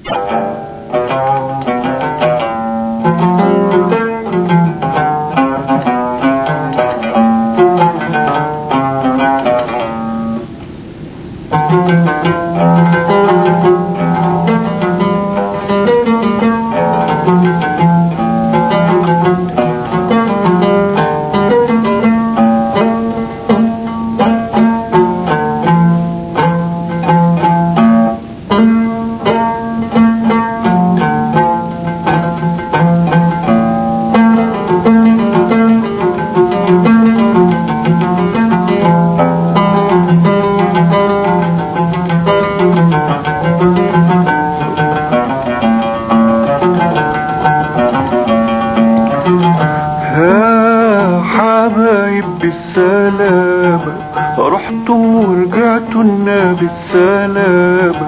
يا حبايب بالسلامة رحتم ورجعتنا بالسلامة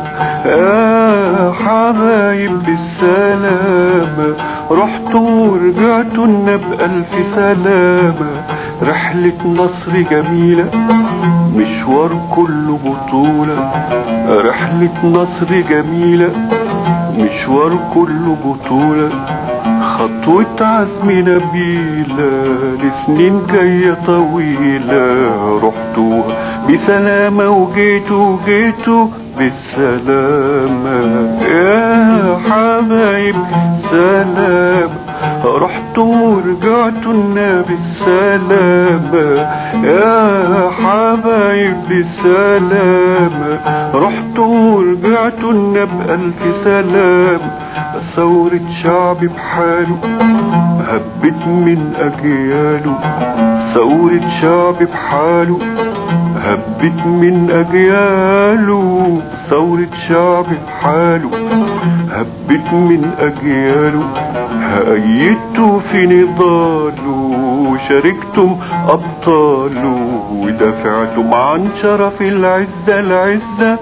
يا حبايب بالسلامة رحتم ورجعتنا بألف سلامة رحلة مصر جميلة مشوار كله بطولة رحلة مصر جميلة مشوار كله بطولة خطوة عزم نبيلة لسنين جاية طويلة رحتوها بسلامة وجيتوا جيتوا بالسلامة يا حبايب سلام رحتم ورجعتوا بالسلامة يا حبايب بالسلامة رحتم ورجعتوا بألف سلام ثورة شعب بحاله هبت من أجياله ثورة شعب بحاله هبت من أجياله ثورة شعب بحاله هبت من أجياله هأيدتوا في نضاله وشاركتم أبطاله ودافعتم عن شرف العزة العزة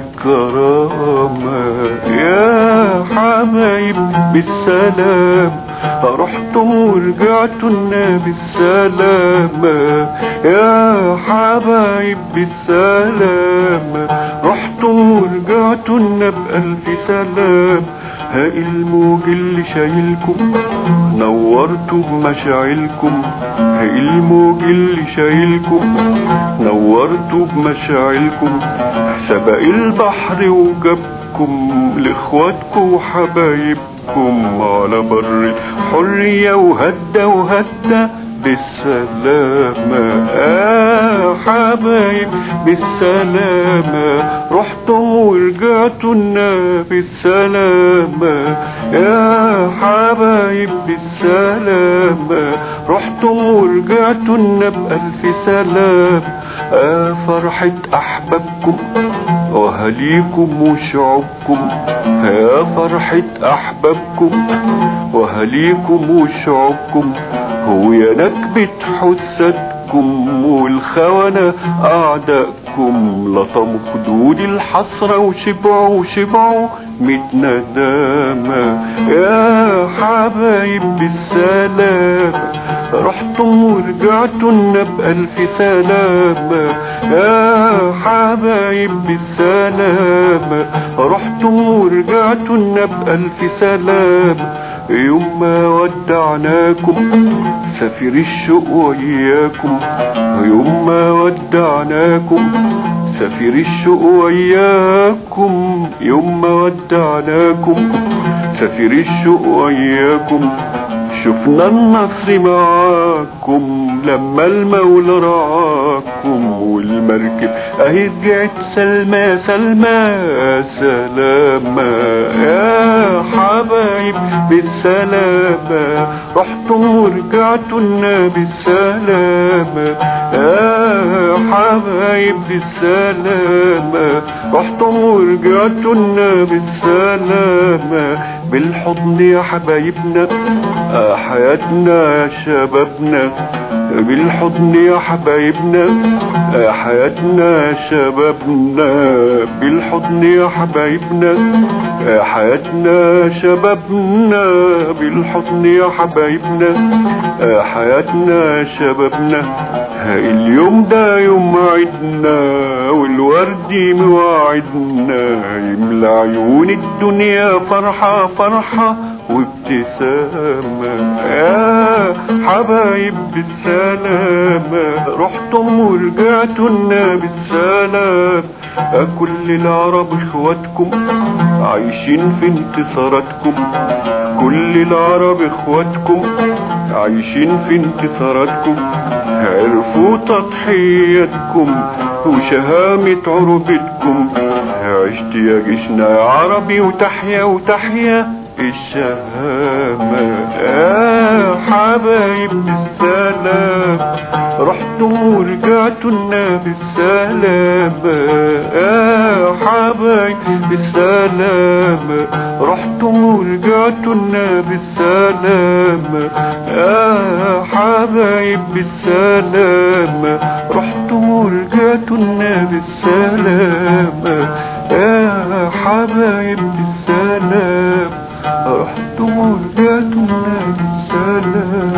والكرامة يا حبايب بالسلام رحتم ورجعتنا بالسلامة يا حبايب بالسلامة رحتم ورجعتنا بألف سلام ها الموج اللي شايلكم نورتوا بمشاعلكم ها الموج اللي شايلكم نورتوا بمشاعلكم سبق البحر وجابكم لاخواتكم وحبايبكم على بر الحرية وهدى وهدى بالسلامة آه حبايب بالسلامة رحتم ورجعتنا بالسلامة يا حبايب بالسلامة رحتم ورجعتنا بألف سلام آه فرحة أحبابكم وأهاليكم وشعوبكم يا فرحة أحبابكم وأهاليكم وشعوبكم هو يا نكبة حسادكم والخونة أعدائكم لطموا خدود الحسرة وشبعوا وشبعوا ميت ندامة يا حبايب بالسلامة رحتم ورجعتنا بألف سلامة يا حبايب بالسلامة رحتم ورجعتنا بألف سلامة يوم ما ودعناكم سفير الشوق وياكم يوم ما ودعناكم سفير الشوق وياكم يوم ما ودعناكم سفير الشوق وياكم شفنا النصر معاكم لما المولى رعاكم والمركب اهي رجعت سلمى سلمى سلامة يا حبايب بالسلامة رحتم ورجعتنا بالسلامة يا حبايب بالسلامة رحتم ورجعتنا بالسلامة بالحضن يا حبايبنا آه حياتنا يا شبابنا بالحضن يا حبايبنا آه حياتنا يا شبابنا بالحضن يا حبايبنا يا حياتنا شبابنا بالحضن يا حبايبنا يا حياتنا شبابنا اليوم ده يوم عيدنا والورد مواعدنا يملى عيون الدنيا فرحة فرحة وابتسامة يا حبايب بالسلامة رحتم ورجعتوا لنا بالسلام كل العرب اخواتكم عايشين في انتصاراتكم كل العرب اخواتكم عايشين في انتصاراتكم عرفوا تضحياتكم وشهامة عربتكم عشت يا جيشنا يا عربي وتحيا وتحيا الشهامة يا حبايب بالسلام رحتم ورجعتوا لنا بالسلامة يا حبايب بالسلامة رحتم ورجعتوا لنا بالسلامة يا حبايب بالسلامة رحتم ورجعتوا لنا بالسلامة يا حبايب بالسلامة رحتم ورجعتوا لنا بالسلامة